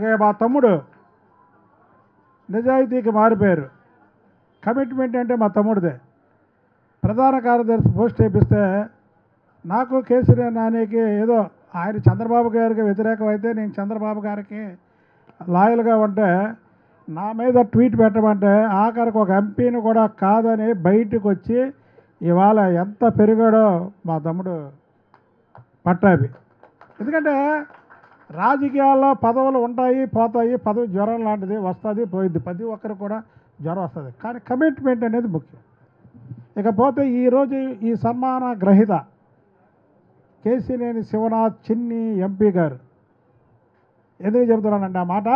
ఇక మా తమ్ముడు నిజాయితీకి మారిపోయారు కమిట్మెంట్ అంటే మా తమ్ముడిదే ప్రధాన కార్యదర్శి పోస్ట్ వేపిస్తే నాకు కేసీఆర్ నానికి ఏదో ఆయన చంద్రబాబు గారికి వ్యతిరేకం అయితే నేను చంద్రబాబు గారికి లాయల్గా ఉంటే నా మీద ట్వీట్ పెట్టమంటే ఆఖరికి ఒక ఎంపీని కూడా కాదని బయటకు వచ్చి ఇవాళ ఎంత పెరిగాడో మా తమ్ముడు పట్టాభి ఎందుకంటే రాజకీయాల్లో పదవులు ఉంటాయి పోతాయి పదవి జ్వరం లాంటిది వస్తుంది పోయిద్ది ప్రతి ఒక్కరు కూడా జ్వరం వస్తుంది కానీ కమిట్మెంట్ అనేది ముఖ్యం ఇకపోతే ఈరోజు ఈ సన్మాన గ్రహీత కేసీనేని శివనాథ్ చిన్ని ఎంపీ గారు ఎందుకు చెబుతున్నానండి ఆ మాట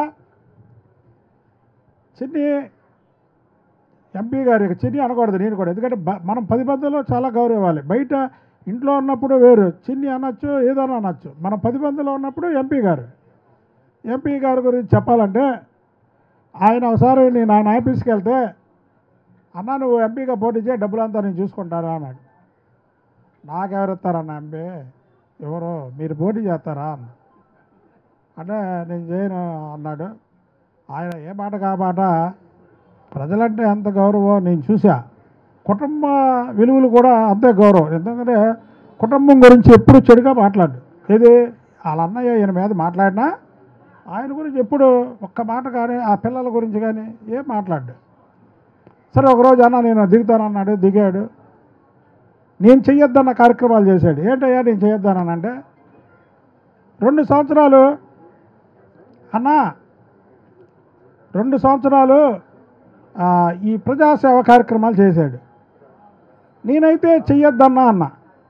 చిన్ని ఎంపీ గారు ఇక చిన్ని అనకూడదు నేను కూడా ఎందుకంటే బ- మనం పది మందిలో చాలా గౌరవం ఇవ్వాలి బయట ఇంట్లో ఉన్నప్పుడు వేరు చిన్ని అనొచ్చు ఏదైనా అనొచ్చు మనం పది మందిలో ఉన్నప్పుడు ఎంపీ గారు ఎంపీ గారి గురించి చెప్పాలంటే ఆయన ఒకసారి నేను ఆయన ఆఫీస్కి వెళ్తే అన్న నువ్వు ఎంపీగా పోటీ చేయి డబ్బులంతా నేను చూసుకుంటారా అన్నాడు నాకెవరు ఇస్తారన్న ఎంపీ ఎవరు మీరు పోటీ చేస్తారా అన్న అంటే నేను చేయను అన్నాడు ఆయన ఏ మాట కామాట ప్రజలంటే ఎంత గౌరవం నేను చూసా కుటుంబ విలువలు కూడా అంతే గౌరవం ఎందుకంటే కుటుంబం గురించి ఎప్పుడు చెడుగా మాట్లాడు ఏది వాళ్ళ అన్నయ్య ఈయన మీద మాట్లాడినా ఆయన గురించి ఎప్పుడు ఒక్క మాట కానీ ఆ పిల్లల గురించి కానీ ఏం మాట్లాడు సరే ఒకరోజు అన్న నేను దిగుతానన్నాడు దిగాడు నేను చెయ్యొద్దన్న కార్యక్రమాలు చేశాడు ఏంటయ్యా నేను చెయ్యొద్దానంటే రెండు సంవత్సరాలు అన్నా రెండు సంవత్సరాలు ఆ, ఈ ప్రజాసేవ కార్యక్రమాలు చేశాడు నేనైతే చెయ్యొద్దన్నా అన్న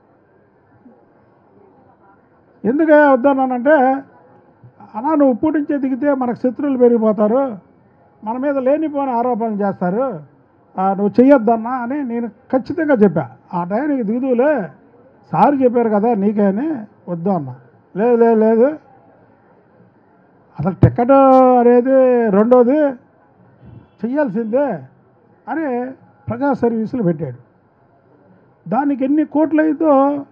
ఎందుకు వద్దన్నానంటే అన్నా నువ్వు ఇప్పుడు నుంచే దిగితే మనకు శత్రువులు పెరిగిపోతారు మన మీద లేనిపోని ఆరోపణలు చేస్తారు ఆ, నువ్వు చెయ్యొద్దన్నా అని నేను ఖచ్చితంగా చెప్పా ఆ టైంకి దిగుదులే సార్ చెప్పారు కదా నీకే అని వద్దు అన్న లేదు లేదు లేదు అసలు టికెట్ అనేది రెండోది చెయ్యాల్సిందే అని ప్రజా సర్వీసులు పెట్టాడు దానికి ఎన్ని కోట్లు అయిందో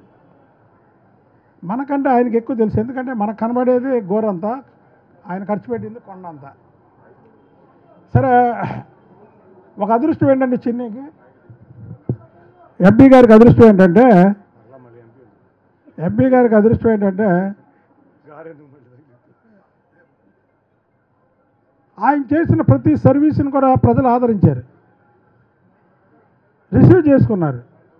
మనకంటే ఆయనకి ఎక్కువ తెలుసు ఎందుకంటే మనకు కనబడేది గోరంతా ఆయన ఖర్చు పెట్టింది కొండంతా సరే ఒక అదృష్టం ఏంటంటే చిన్నకి ఎంపీ గారికి అదృష్టం ఏంటంటే ఎంపీ గారికి అదృష్టం ఏంటంటే ఆయన చేసిన ప్రతి సర్వీస్ని కూడా ప్రజలు ఆదరించారు రిసీవ్ చేసుకున్నారు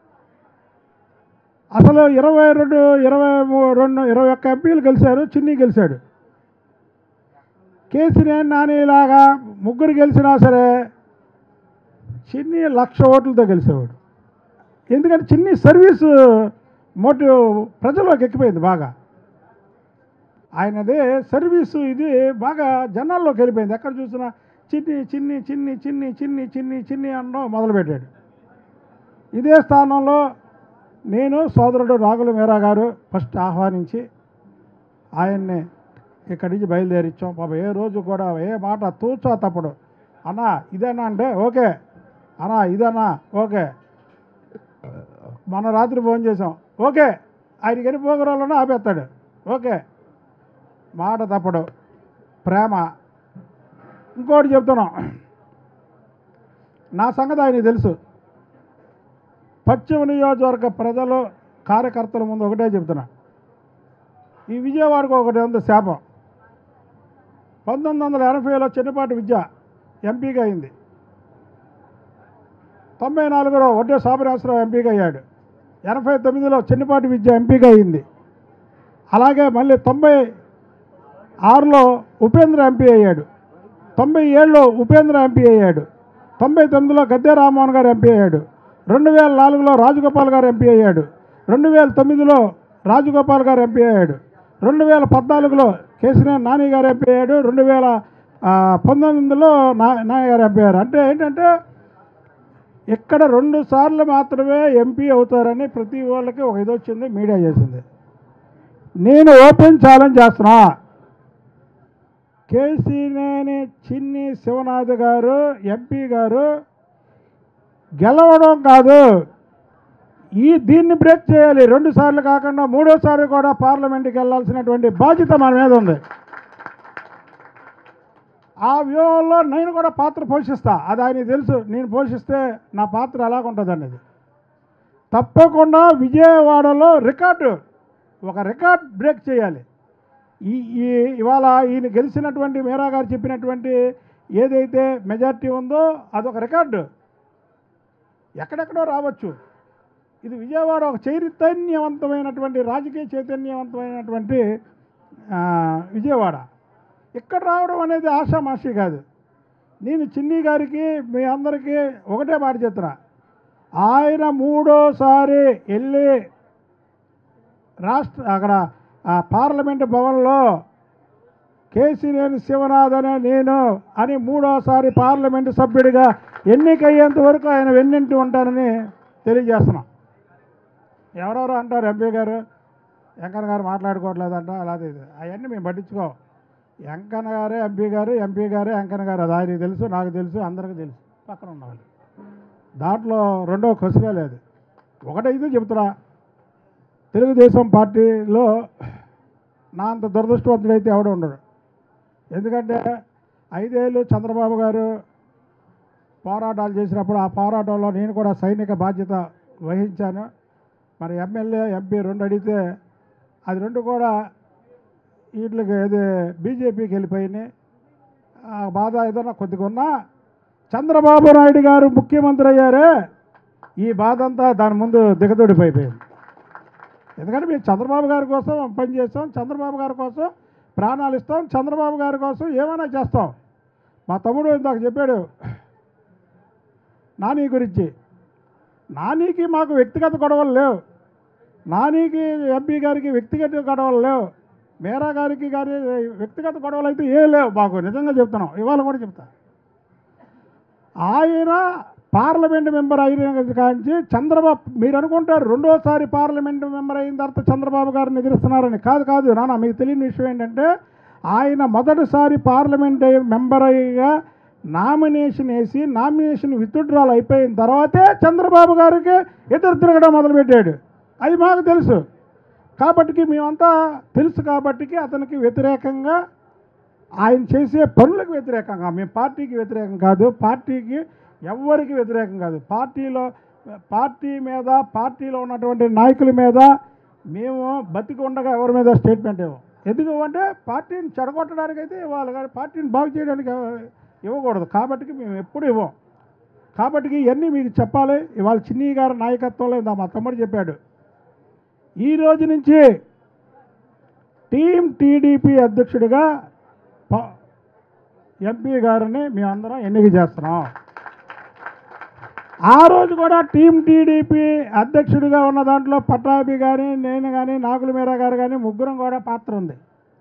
అసలు ఇరవై రెండు ఇరవై మూ- రెండు ఇరవై ఒక్క ఎంపీలు గెలిచారు చిన్ని గెలిచాడు కేసీఆర్ నానిలాగా ముగ్గురు గెలిచినా సరే చిన్ని లక్ష ఓట్లతో గెలిచేవాడు ఎందుకంటే చిన్ని సర్వీసు మోటివ్ ప్రజల్లోకి ఎక్కిపోయింది బాగా ఆయనదే సర్వీసు ఇది బాగా జనాల్లోకి వెళ్ళిపోయింది ఎక్కడ చూసినా చిన్ని చిన్ని చిన్ని చిన్ని చిన్ని చిన్ని చిన్ని అనడం మొదలుపెట్టాడు ఇదే స్థానంలో నేను సోదరుడు రాఘుల మీరా గారు ఫస్ట్ ఆహ్వానించి ఆయన్ని ఇక్కడి నుంచి బయలుదేరిచ్చాం పాప ఏ రోజు కూడా ఏ మాట తూచా తప్పుడు అన్నా ఇదేనా అంటే ఓకే అన్నా ఇదన్నా ఓకే మన రాత్రి ఫోన్ చేసాం ఓకే ఆయనకి ఎన్ని పోగరాలన్నా ఆపేస్తాడు ఓకే మాట తప్పడు ప్రేమ ఇంకోటి చెప్తున్నాం నా సంగతి ఆయనకి తెలుసు పశ్చిమ నియోజకవర్గ ప్రజలు కార్యకర్తల ముందు ఒకటే చెప్తున్నా ఈ విజయవాడకు ఒకటి ఉంది శాపం పంతొమ్మిది వందల ఎనభైలో చిన్నపాటి విద్య ఎంపీగా అయింది తొంభై నాలుగులో వడ్డే సాబరాసరావు ఎంపీగా అయ్యాడు ఎనభై తొమ్మిదిలో చిన్నపాటి విద్య ఎంపీగా అయింది అలాగే మళ్ళీ తొంభై ఆరులో ఉపేంద్ర ఎంపీ అయ్యాడు తొంభై ఏడులో ఉపేంద్ర ఎంపీ అయ్యాడు తొంభై తొమ్మిదిలో గద్దె రామ్మోహన్ గారు ఎంపీ అయ్యాడు రెండు వేల నాలుగులో రాజగోపాల్ గారు ఎంపీ అయ్యాడు రెండు వేల తొమ్మిదిలో రాజగోపాల్ గారు ఎంపీ అయ్యాడు రెండు వేల పద్నాలుగులో కేసీఆర్ నాని గారు ఎంపీ అయ్యాడు రెండు వేల ఆ, పంతొమ్మిదిలో నా నాని గారు ఎంపీ అయ్యారు అంటే ఏంటంటే ఇక్కడ రెండు సార్లు మాత్రమే ఎంపీ అవుతారని ప్రతి వాళ్ళకి ఒక ఇది వచ్చింది మీడియా చేసింది నేను ఓపెన్ ఛాలెంజ్ చేస్తున్నా కేసీనేని చిన్ని శివనాథ్ గారు ఎంపీ గారు గెలవడం కాదు ఈ దీన్ని బ్రేక్ చేయాలి రెండు సార్లు కాకుండా మూడోసారి కూడా పార్లమెంట్కి వెళ్ళాల్సినటువంటి బాధ్యత మన మీద ఉంది ఆ వ్యూహంలో నేను కూడా పాత్ర పోషిస్తా అది ఆయనకి తెలుసు నేను పోషిస్తే నా పాత్ర ఎలాగుంటుంది అనేది తప్పకుండా విజయవాడలో రికార్డు ఒక రికార్డ్ బ్రేక్ చేయాలి ఈ ఈ ఇవాళ ఈయన గెలిచినటువంటి మీరా గారు చెప్పినటువంటి ఏదైతే మెజారిటీ ఉందో అదొక రికార్డు ఎక్కడెక్కడో రావచ్చు ఇది విజయవాడ ఒక చైతన్యవంతమైనటువంటి రాజకీయ చైతన్యవంతమైనటువంటి ఆ, విజయవాడ ఇక్కడ రావడం అనేది ఆషామాషి కాదు నేను చిన్ని గారికి మీ అందరికీ ఒకటే మాట చెప్తున్నా ఆయన మూడోసారి వెళ్ళి రాష్ట్ర అక్కడ ఆ పార్లమెంట్ భవన్లో కేసీనేని శివనాథ్ అనే నేను అని మూడోసారి పార్లమెంటు సభ్యుడిగా ఎన్నికయ్యేంత వరకు ఆయన వెన్నింటి ఉంటానని తెలియజేస్తున్నాం ఎవరెవరు అంటారు ఎంపీ గారు వెంకన్న గారు మాట్లాడుకోవట్లేదంట అలాగే ఇది అవన్నీ మేము పట్టించుకోం వెంకన్న గారే ఎంపీ గారు ఎంపీ గారే వెంకన్న గారు అది ఆయనకి తెలుసు నాకు తెలుసు అందరికీ తెలుసు పక్కన ఉన్నవాళ్ళు దాంట్లో రెండో క్వశ్చనే లేదు ఒకటైతే చెప్తున్నా తెలుగుదేశం పార్టీలో నా అంత దురదృష్టవంతుడైతే ఎవడు ఉండడు ఎందుకంటే ఐదేళ్ళు చంద్రబాబు గారు పోరాటాలు చేసినప్పుడు ఆ పోరాటంలో నేను కూడా సైనిక బాధ్యత వహించాను మరి ఎమ్మెల్యే ఎంపీ రెండు అడిగితే అది రెండు కూడా వీటికి ఏది బీజేపీకి వెళ్ళిపోయినాయి ఆ బాధ ఏదైనా కొద్దిగా ఉన్నా చంద్రబాబు నాయుడు గారు ముఖ్యమంత్రి అయ్యారే ఈ బాధ అంతా దాని ముందు దిగదొడిపోయిపోయింది ఎందుకంటే మేము చంద్రబాబు గారి కోసం పనిచేస్తాం చంద్రబాబు గారి కోసం ప్రాణాలు ఇస్తాం చంద్రబాబు గారి కోసం ఏమైనా చేస్తాం మా తమ్ముడు ఇందాక చెప్పాడు నాని గురించి నానికి మాకు వ్యక్తిగత గొడవలు లేవు నానికి ఎంపీ గారికి వ్యక్తిగత గొడవలు లేవు మేరా గారికి గారి వ్యక్తిగత గొడవలు అయితే ఏం లేవు మాకు నిజంగా చెప్తున్నాం ఇవాళ కూడా చెప్తా ఆయన పార్లమెంట్ మెంబర్ అయిన కాంచి చంద్రబాబు మీరు అనుకుంటారు రెండోసారి పార్లమెంట్ మెంబర్ అయిన తర్వాత చంద్రబాబు గారిని ఎదురుస్తున్నారని కాదు కాదు నాన్న మీకు తెలియని విషయం ఏంటంటే ఆయన మొదటిసారి పార్లమెంట్ మెంబర్ అయ్యగా నామినేషన్ వేసి నామినేషన్ విత్డ్రాల్ అయిపోయిన తర్వాతే చంద్రబాబు గారికి ఎదురు తిరగడం మొదలుపెట్టాడు అది మాకు తెలుసు కాబట్టికి మేమంతా తెలుసు కాబట్టికి అతనికి వ్యతిరేకంగా ఆయన చేసే పనులకు వ్యతిరేకంగా మేము పార్టీకి వ్యతిరేకం కాదు పార్టీకి ఎవ్వరికి వ్యతిరేకం కాదు పార్టీలో పార్టీ మీద పార్టీలో ఉన్నటువంటి నాయకుల మీద మేము బతికి ఉండగా ఎవరి మీద స్టేట్మెంట్ ఇవ్వం ఎందుకు అంటే పార్టీని చెడగొట్టడానికి అయితే ఇవ్వాలి కానీ పార్టీని బాగు చేయడానికి ఎవ- ఇవ్వకూడదు కాబట్టికి మేము ఎప్పుడు ఇవ్వం కాబట్టికి ఇవన్నీ మీకు చెప్పాలి ఇవాళ చిన్ని గారి నాయకత్వంలో ఇందా మా తమ్ముడు చెప్పాడు ఈ రోజు నుంచి టీం టీడీపీ అధ్యక్షుడిగా ప- ఎంపీ గారిని మేమందరం ఎన్నిక చేస్తున్నాం ఆ రోజు కూడా టీం టీడీపీ అధ్యక్షుడిగా ఉన్న దాంట్లో పట్టాభి కానీ నేను కానీ నాగుల మీరా గారు కానీ ముగ్గురం కూడా పాత్ర ఉంది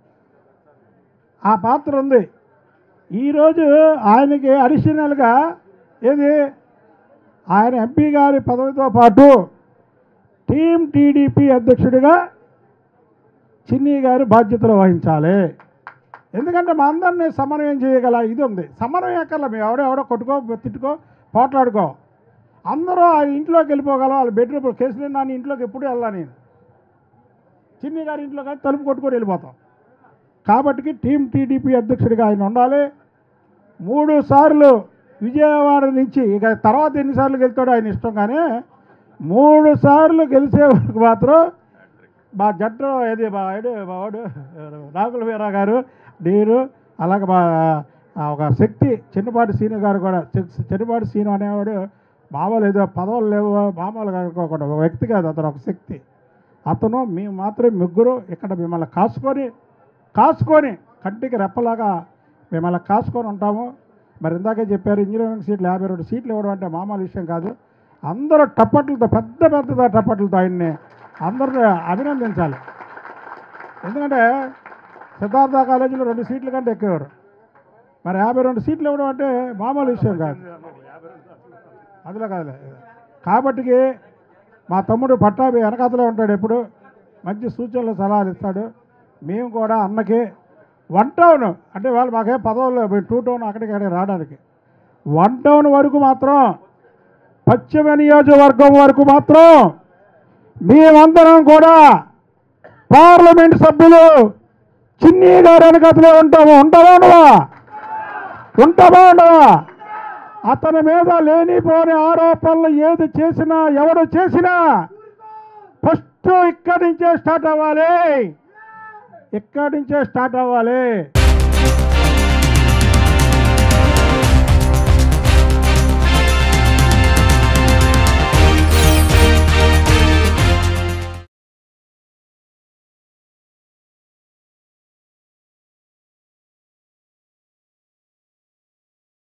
ఆ పాత్ర ఉంది ఈరోజు ఆయనకి అడిషనల్గా ఏది ఆయన ఎంపీ గారి పదవితో పాటు టీం టీడీపీ అధ్యక్షుడిగా చిన్ని గారు బాధ్యతలు వహించాలి ఎందుకంటే మా అందరినీ సమన్వయం చేయగల ఇది ఉంది సమన్వయం ఎక్కర్లా మేము ఎవడో ఎవడో కొట్టుకో తిట్టుకో పోట్లాడుకో అందరూ ఆ ఇంట్లోకి వెళ్ళిపోగలం వాళ్ళ బెడ్రూమ్ కేసులు నాని ఇంట్లోకి ఎప్పుడు వెళ్ళా నేను చిన్ని గారి ఇంట్లో కానీ తలుపు కొట్టుకొని వెళ్ళిపోతాం కాబట్టికి టీం టీడీపీ అధ్యక్షుడిగా ఆయన ఉండాలి మూడు సార్లు విజయవాడ నుంచి ఇక తర్వాత ఎన్నిసార్లు గెలుతాడో ఆయన ఇష్టం కానీ మూడు సార్లు గెలిచే వరకు మాత్రం మా జట్టు ఏది మా ఏడు మా వాడు ఎవరు? రాకుల వీరా గారు నేను అలాగే మా ఆ ఒక శక్తి చిన్నపాటి సీను గారు కూడా చి- చిన్నపాటి సీను అనేవాడు మామూలు ఏదో పదవులు లేవు మామూలుగా అనుకోకుండా ఒక వ్యక్తి కాదు అతను ఒక శక్తి అతను మేము మాత్రం ముగ్గురు ఇక్కడ మిమ్మల్ని కాసుకొని కాసుకొని కంటికి రెప్పలాగా మిమ్మల్ని కాసుకొని ఉంటాము మరి ఇందాకే చెప్పారు ఇంజనీరింగ్ సీట్లు యాభై రెండు సీట్లు ఇవ్వడం అంటే మామూలు విషయం కాదు అందరూ టప్పట్లతో పెద్ద పెద్ద టప్పట్లతో ఆయన్ని అందరూ అభినందించాలి ఎందుకంటే సిద్ధార్థ కాలేజీలో రెండు సీట్ల కంటే ఎక్కువ మరి యాభై రెండు సీట్లు ఇవ్వడం అంటే మామూలు విషయం కాదు అందులో కాదులే కాబట్టికి మా తమ్ముడు పట్టాభి వెనకాతలే ఉంటాడు ఎప్పుడు మంచి సూచనలు సలహాలు ఇస్తాడు మేము కూడా అన్నకి వన్ టౌన్ అంటే వాళ్ళు మాకే పదవులు టూ టౌన్ అక్కడికి అక్కడికి రావడానికి వన్ టౌన్ వరకు మాత్రం పశ్చిమ నియోజకవర్గం వరకు మాత్రం మేమందరం కూడా పార్లమెంట్ సభ్యులు చిన్ని గారు వెనకతలే ఉంటాము ఉంటావా నువ్వా ఉంటావా ఉండవా అతని మీద లేనిపోని ఆరోపణలు ఏది చేసినా ఎవరు చేసినా ఫస్ట్ ఇక్కడి నుంచే స్టార్ట్ అవ్వాలి ఇక్కడి నుంచే స్టార్ట్ అవ్వాలి